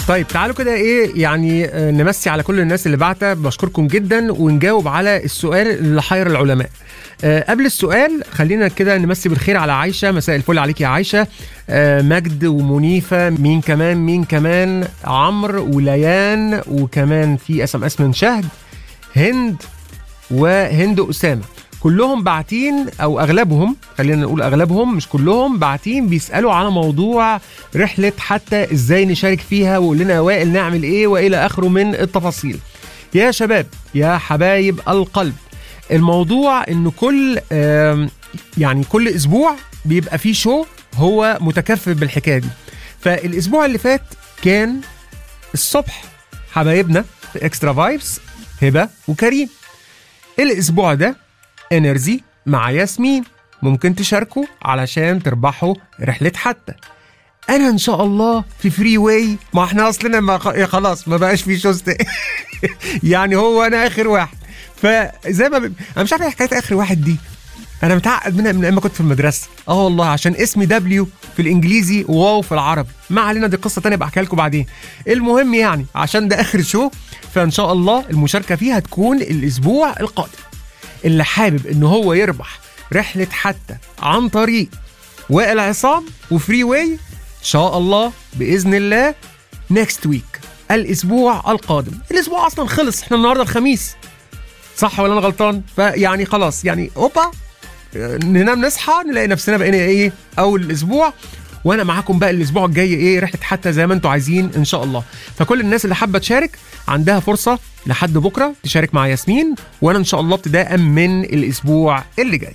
طيب تعالوا كده ايه يعني آه، نمسي على كل الناس اللي بعتها بشكركم جدا ونجاوب على السؤال اللي حير العلماء آه، قبل السؤال خلينا كده نمسي بالخير على عايشه مساء الفل عليك يا عايشه آه، مجد ومنيفه مين كمان مين كمان عمرو وليان وكمان في اس ام اس من شهد هند وهند اسامه كلهم باعتين او اغلبهم خلينا نقول اغلبهم مش كلهم باعتين بيسالوا على موضوع رحله حتى ازاي نشارك فيها وقول لنا يا وائل نعمل ايه والى اخره من التفاصيل يا شباب يا حبايب القلب الموضوع ان كل آم، يعني كل اسبوع بيبقى فيه شو هو متكفل بالحكايه دي فالاسبوع اللي فات كان الصبح حبايبنا في اكسترا فايبس هبه وكريم الاسبوع ده انرجي مع ياسمين ممكن تشاركوا علشان تربحوا رحله حتى انا ان شاء الله في فري واي ما احنا اصلنا ما خ- يا خلاص ما بقاش في شوز تاني. يعني هو انا اخر واحد فزي ما ب... انا مش عارف ايه حكايه اخر واحد دي انا متعقد منها من ايام ما كنت في المدرسه اه والله عشان اسمي دبليو في الانجليزي وواو في العربي ما علينا دي قصه تانية بحكيها لكم بعدين المهم يعني عشان ده اخر شو فان شاء الله المشاركه فيها هتكون الاسبوع القادم اللي حابب ان هو يربح رحله حتى عن طريق وائل عصام وفري واي ان شاء الله باذن الله نيكست ويك الاسبوع القادم الاسبوع اصلا خلص احنا النهارده الخميس صح ولا انا غلطان فيعني خلاص يعني اوبا ننام نصحى نلاقي نفسنا بقينا ايه اول الاسبوع وانا معاكم بقى الاسبوع الجاي ايه رحله حتى زي ما انتم عايزين ان شاء الله فكل الناس اللي حابه تشارك عندها فرصه لحد بكره تشارك مع ياسمين وانا ان شاء الله ابتداء من الاسبوع اللي جاي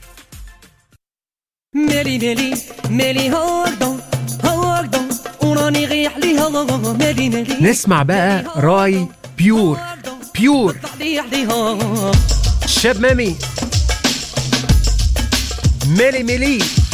مالي مالي مالي هاردون هاردون وراني غيح ليها مالي مالي نسمع بقى راي بيور بيور عليها عليها شاب مامي ميلي ميلي